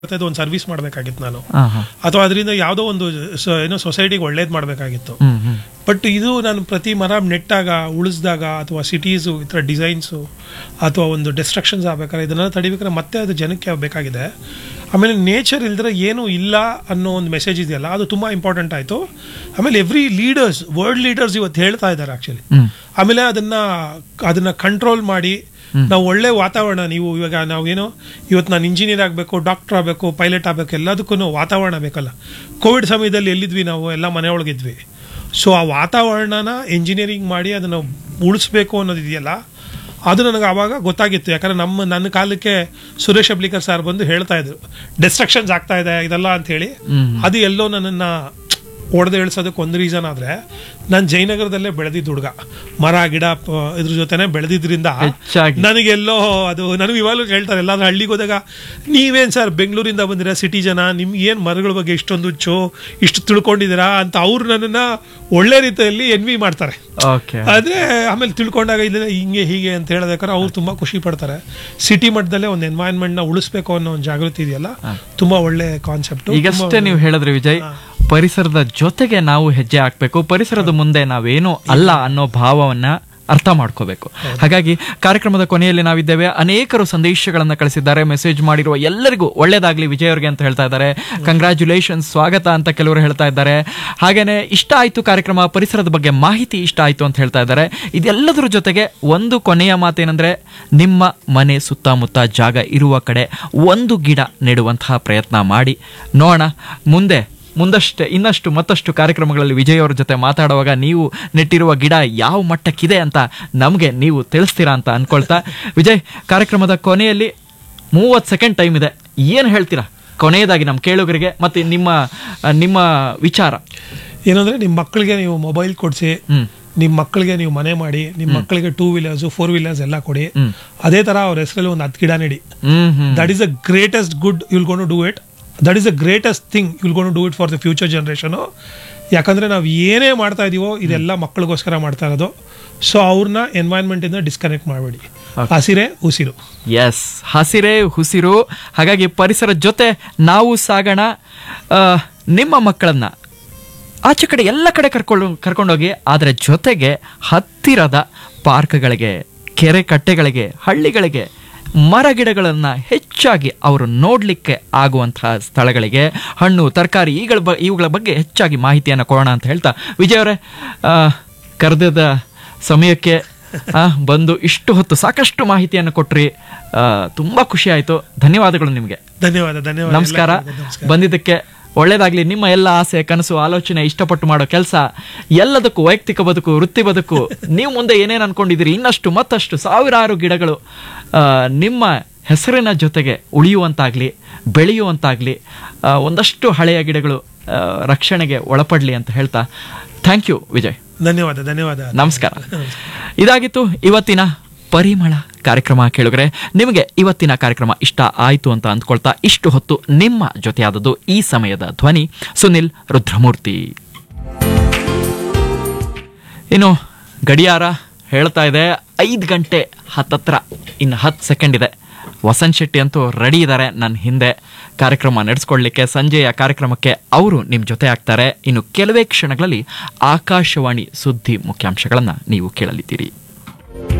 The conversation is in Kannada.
ಮತ್ತೆ ಒಂದು ಸರ್ವಿಸ್ ಮಾಡಬೇಕಾಗಿತ್ತು ನಾನು ಹಾ ಹಾ ಅಥವಾ ಅದರಿಂದ ಯಾವುದೋ ಒಂದು ಸ- ಏನೋ ಸೊಸೈಟಿಗೆ ಒಳ್ಳೇದು ಮಾಡಬೇಕಾಗಿತ್ತು ಹ್ಮ್ ಹ್ಮ್ ಬಟ್ ಇದು ನಾನು ಪ್ರತಿ ಮರ ನೆಟ್ಟಾಗ ಉಳಿಸಿದಾಗ ಅಥವಾ ಸಿಟೀಸು ಈ ಥರ ಡಿಸೈನ್ಸು ಅಥವಾ ಒಂದು ಡಿಸ್ಟ್ರಕ್ಷನ್ಸ್ ಆಗ್ಬೇಕಾದ್ರೆ ಇದನ್ನೆಲ್ಲ ತಡಿಬೇಕಾದ್ರೆ ಮತ್ತೆ ಅದು ಜನಕ್ಕೆ ಬೇಕಾಗಿದೆ ಆಮೇಲೆ ನೇಚರ್ ಇಲ್ದಿರ ಏನೂ ಇಲ್ಲ ಅನ್ನೋ ಒಂದು ಮೆಸೇಜ್ ಇದೆಯಲ್ಲ ಅದು ತುಂಬ ಇಂಪಾರ್ಟೆಂಟ್ ಆಯಿತು ಆಮೇಲೆ ಎವ್ರಿ ಲೀಡರ್ಸ್ ವರ್ಲ್ಡ್ ಲೀಡರ್ಸ್ ಇವತ್ತು ಹೇಳ್ತಾ ಇದ್ದಾರೆ ಆ್ಯಕ್ಚುಲಿ ಹ್ಮ್ ಆಮೇಲೆ ಅದನ್ನ ಅದನ್ನ ಕಂಟ್ರೋಲ್ ಮಾಡಿ ನಾವು ಒಳ್ಳೆ ವಾತಾವರಣ ನೀವು ಇವಾಗ ನಾವೇನೋ ಇವತ್ತು ನಾನು ಇಂಜಿನಿಯರ್ ಆಗಬೇಕು ಡಾಕ್ಟರ್ ಆಗಬೇಕು ಪೈಲಟ್ ಆಗಬೇಕು ಎಲ್ಲದಕ್ಕೂ ವಾತಾವರಣ ಬೇಕಲ್ಲ ಕೋವಿಡ್ ಸಮಯದಲ್ಲಿ ಎಲ್ಲಿದ್ವಿ ನಾವು ಎಲ್ಲ ಮನೆಯೊಳಗಿದ್ವಿ ಸೊ ಆ ವಾತಾವರಣನ ಇಂಜಿನಿಯರಿಂಗ್ ಮಾಡಿ ಅದನ್ನು ಉಳಿಸ್ಬೇಕು ಅನ್ನೋದಿದೆಯಲ್ಲ ಅದು ನನಗೆ ಆವಾಗ ಗೊತ್ತಾಗಿತ್ತು ಯಾಕಂದ್ರೆ ನಮ್ಮ ನನ್ನ ಕಾಲಕ್ಕೆ ಸುರೇಶ್ ಅಬ್ಲಿಕರ್ ಸರ್ ಬಂದು ಹೇಳ್ತಾ ಇದ್ರು ಡಿಸ್ಟ್ರಕ್ಷನ್ಸ್ ಆಗ್ತಾ ಇದೆ ಇದೆಲ್ಲ ಅಂತ ಹೇಳಿ ಹ್ಮ್. ಅದು ಎಲ್ಲೋ ನನ್ನನ್ನು ಒಡೆದು ಇಳಿಸೋದಕ್ಕೆ ಒಂದು ರೀಸನ್ ಆದರೆ ನಾನು ಜಯನಗರದಲ್ಲೇ ಬೆಳೆದಿದ್ದ ಹುಡುಗ ಮರ ಗಿಡ ಪ- ಇದ್ರ ಜೊತೆನೆ ಬೆಳೆದಿದ್ರಿಂದ ಹೆಚ್ಚಾಗಿ. ನನಗೆಲ್ಲೋ ಅದು ನನಗೆ ಇವಾಗಲೂ ಹೇಳ್ತಾರೆ ಎಲ್ಲಾದ್ರೂ ಹಳ್ಳಿಗೆ ಹೋದಾಗ ನೀವೇನು ಸರ್ ಬೆಂಗಳೂರಿಂದ ಬಂದಿರ ಸಿಟಿ ಜನ ನಿಮ್ಗೆ ಏನು ಮರಗಳ ಬಗ್ಗೆ ಇಷ್ಟೊಂದು ಹುಚ್ಚು ಇಷ್ಟು ತಿಳ್ಕೊಂಡಿದ್ದೀರಾ ಅಂತ ಅವ್ರು ನನ್ನನ್ನು ಒಳ್ಳೆ ರೀತಿಯಲ್ಲಿ ಎನ್ವಿ ಮಾಡ್ತಾರೆ ಓಕೆ ಆದ್ರೆ ಆಮೇಲೆ ತಿಳ್ಕೊಂಡಾಗ ಇಲ್ಲ ಹಿಂಗೆ ಹೀಗೆ ಅಂತ ಹೇಳಿದ್ರೆ ಅವ್ರು ತುಂಬಾ ಖುಷಿ ಪಡ್ತಾರೆ ಸಿಟಿ ಮಟ್ಟದಲ್ಲೇ ಒಂದು ಎನ್ವೈರನ್ಮೆಂಟ್ ನ ಉಳಿಸ್ಬೇಕು ಅನ್ನೋ ಒಂದು ಜಾಗೃತಿ ಇದೆಯಲ್ಲ ತುಂಬಾ ಒಳ್ಳೆ ಕಾನ್ಸೆಪ್ಟ್ ಈಗಷ್ಟೇ ನೀವು ಹೇಳಿದ್ರಿ ವಿಜಯ್ ಪರಿಸರದ ಜೊತೆಗೆ ನಾವು ಹೆಜ್ಜೆ ಹಾಕ್ಬೇಕು ಪರಿಸರದ ಮುಂದೆ ನಾವೇನು ಅಲ್ಲ ಅನ್ನೋ ಭಾವವನ್ನ ಅರ್ಥ ಮಾಡ್ಕೋಬೇಕು ಹಾಗಾಗಿ ಕಾರ್ಯಕ್ರಮದ ಕೊನೆಯಲ್ಲಿ ನಾವಿದ್ದೇವೆ ಅನೇಕರು ಸಂದೇಶಗಳನ್ನ ಕಳಿಸಿದ್ದಾರೆ ಮೆಸೇಜ್ ಮಾಡಿರುವ ಎಲ್ಲರಿಗೂ ಒಳ್ಳೇದಾಗ್ಲಿ ವಿಜಯ್ ಅವ್ರಿಗೆ ಅಂತ ಹೇಳ್ತಾ ಇದ್ದಾರೆ ಕಂಗ್ರಾಚುಲೇಷನ್ಸ್ ಸ್ವಾಗತ ಅಂತ ಕೆಲವರು ಹೇಳ್ತಾ ಇದ್ದಾರೆ ಹಾಗೇನೆ ಇಷ್ಟ ಆಯ್ತು ಕಾರ್ಯಕ್ರಮ ಪರಿಸರದ ಬಗ್ಗೆ ಮಾಹಿತಿ ಇಷ್ಟ ಆಯ್ತು ಅಂತ ಹೇಳ್ತಾ ಇದ್ದಾರೆ ಇದೆಲ್ಲದರ ಜೊತೆಗೆ ಒಂದು ಕೊನೆಯ ಮಾತೇನೆಂದ್ರೆ ನಿಮ್ಮ ಮನೆ ಸುತ್ತಮುತ್ತ ಜಾಗ ಇರುವ ಕಡೆ ಒಂದು ಗಿಡ ನೆಡುವಂತಹ ಪ್ರಯತ್ನ ಮಾಡಿ ನೋಡೋಣ ಮುಂದೆ ಮುಂದಷ್ಟೇ ಇನ್ನಷ್ಟು ಮತ್ತಷ್ಟು ಕಾರ್ಯಕ್ರಮಗಳಲ್ಲಿ ವಿಜಯ್ ಅವ್ರ ಜೊತೆ ಮಾತಾಡುವಾಗ ನೀವು ನೆಟ್ಟಿರುವ ಗಿಡ ಯಾವ ಮಟ್ಟಕ್ಕಿದೆ ಅಂತ ನಮಗೆ ನೀವು ತಿಳಿಸ್ತೀರಾ ಅಂತ ಅನ್ಕೊಳ್ತಾ ವಿಜಯ್ ಕಾರ್ಯಕ್ರಮದ ಕೊನೆಯಲ್ಲಿ ಮೂವತ್ತು ಸೆಕೆಂಡ್ ಟೈಮ್ ಇದೆ ಏನು ಹೇಳ್ತೀರಾ ಕೊನೆಯದಾಗಿ ನಮ್ಮ ಕೇಳುಗರಿಗೆ ಮತ್ತೆ ನಿಮ್ಮ ನಿಮ್ಮ ವಿಚಾರ ಏನಂದ್ರೆ ನಿಮ್ಮ ಮಕ್ಕಳಿಗೆ ನೀವು ಮೊಬೈಲ್ ಕೊಡಿಸಿ ಹ್ಮ್ ನಿಮ್ಮ ಮಕ್ಕಳಿಗೆ ನೀವು ಮನೆ ಮಾಡಿ ನಿಮ್ಮ ಮಕ್ಕಳಿಗೆ ಟೂ ವೀಲರ್ಸ್ ಫೋರ್ ವೀಲರ್ಸ್ ಎಲ್ಲ ಕೊಡಿ ಹ್ಮ್. ಅದೇ ತರ ಅವ್ರ ಹೆಸರಲ್ಲಿ ಒಂದು ಹತ್ತು ಗಿಡ ನೆಡಿ hmm hmm that is a greatest good you'll gonna do it that is a greatest thing you'll gonna do it for the future generation ಯಾಕಂದ್ರೆ ನಾವು ಏನೇ ಮಾಡ್ತಾ ಇದೀವೋ ಇದೆಲ್ಲ ಮಕ್ಕಳಿಗೋಸ್ಕರ ಮಾಡ್ತಾ ಇರೋದು ಸೊ ಅವ್ರನ್ನ ಎನ್ವೈರ್ಮೆಂಟ್ ಇಂದ ಡಿಸ್ಕನೆಕ್ಟ್ ಮಾಡಬೇಡಿ ಹಸಿರೇ ಉಸಿರು ಎಸ್ ಹಸಿರೇ ಹುಸಿರು ಹಾಗಾಗಿ ಪರಿಸರದ ಜೊತೆ ನಾವು ಸಾಗೋಣ ಆ, ನಿಮ್ಮ ಮಕ್ಕಳನ್ನ ಆಚೆ ಕಡೆ ಎಲ್ಲ ಕಡೆ ಕರ್ಕೊಂಡು ಕರ್ಕೊಂಡೋಗಿ ಅದರ ಜೊತೆಗೆ ಹತ್ತಿರದ ಪಾರ್ಕ್ಗಳಿಗೆ ಕೆರೆ ಕಟ್ಟೆಗಳಿಗೆ ಹಳ್ಳಿಗಳಿಗೆ ಮರ ಗಿಡಗಳನ್ನು ಹೆಚ್ಚಾಗಿ ಅವರು ನೋಡಲಿಕ್ಕೆ ಆಗುವಂತಹ ಸ್ಥಳಗಳಿಗೆ ಹಣ್ಣು ತರಕಾರಿ ಈಗಳ ಬ ಇವುಗಳ ಬಗ್ಗೆ ಹೆಚ್ಚಾಗಿ ಮಾಹಿತಿಯನ್ನು ಕೊಡೋಣ ಅಂತ ಹೇಳ್ತಾ ವಿಜಯ್ ಅವರೇ ಕರೆದ ಸಮಯಕ್ಕೆ ಆ, ಬಂದು ಇಷ್ಟು ಹೊತ್ತು ಸಾಕಷ್ಟು ಮಾಹಿತಿಯನ್ನು ಕೊಟ್ರಿ ಆ, ತುಂಬಾ ಖುಷಿ ಆಯಿತು ಧನ್ಯವಾದಗಳು ನಿಮಗೆ ಧನ್ಯವಾದ ಧನ್ಯವಾದ ನಮಸ್ಕಾರ ಎಲ್ಲರಿಗೂ ನಮಸ್ಕಾರ. ಬಂದಿದ್ದಕ್ಕೆ ಒಳ್ಳೇದಾಗ್ಲಿ ನಿಮ್ಮ ಎಲ್ಲ ಆಸೆ ಕನಸು ಆಲೋಚನೆ ಇಷ್ಟಪಟ್ಟು ಮಾಡೋ ಕೆಲಸ ಎಲ್ಲದಕ್ಕೂ ವೈಯಕ್ತಿಕ ಬದುಕು ವೃತ್ತಿ ಬದುಕು ನೀವು ಮುಂದೆ ಏನೇನು ಅನ್ಕೊಂಡಿದ್ದೀರಿ ಇನ್ನಷ್ಟು ಮತ್ತಷ್ಟು ಸಾವಿರಾರು ಗಿಡಗಳು ಆ, ನಿಮ್ಮ ಹೆಸರಿನ ಜೊತೆಗೆ ಉಳಿಯುವಂತಾಗ್ಲಿ ಬೆಳೆಯುವಂತಾಗ್ಲಿ ಆ, ಒಂದಷ್ಟು ಹಳೆಯ ಗಿಡಗಳು ಆ, ರಕ್ಷಣೆಗೆ ಒಳಪಡಲಿ ಅಂತ ಹೇಳ್ತಾ ಥ್ಯಾಂಕ್ ಯು ವಿಜಯ್ ಧನ್ಯವಾದ ಧನ್ಯವಾದ ನಮಸ್ಕಾರ ಇದಾಗಿತ್ತು ಇವತ್ತಿನ ಪರಿಮಳ ಕಾರ್ಯಕ್ರಮ ಕೇಳಿದ್ರೆ ನಿಮಗೆ ಇವತ್ತಿನ ಕಾರ್ಯಕ್ರಮ ಇಷ್ಟ ಆಯ್ತು ಅಂತ ಅಂದ್ಕೊಳ್ತಾ ಇಷ್ಟು ಹೊತ್ತು ನಿಮ್ಮ ಜೊತೆಯಾದದ್ದು ಈ ಸಮಯದ ಧ್ವನಿ ಸುನಿಲ್ ರುದ್ರಮೂರ್ತಿ ಇನ್ನು ಗಡಿಯಾರ ಹೇಳ್ತಾ ಇದೆ ಐದು ಗಂಟೆ ಹತ್ತತ್ರ ಇನ್ನು ಹತ್ತು ಸೆಕೆಂಡ್ ಇದೆ ವಸಂತ್ ಶೆಟ್ಟಿ ಅಂತೂ ರೆಡಿ ಇದ್ದಾರೆ ನನ್ನ ಹಿಂದೆ ಕಾರ್ಯಕ್ರಮ ನಡೆಸ್ಕೊಡ್ಲಿಕ್ಕೆ ಸಂಜೆಯ ಕಾರ್ಯಕ್ರಮಕ್ಕೆ ಅವರು ನಿಮ್ಮ ಜೊತೆ ಆಗ್ತಾರೆ ಇನ್ನು ಕೆಲವೇ ಕ್ಷಣಗಳಲ್ಲಿ ಆಕಾಶವಾಣಿ ಸುದ್ದಿ ಮುಖ್ಯಾಂಶಗಳನ್ನು ನೀವು ಕೇಳಲಿದ್ದೀರಿ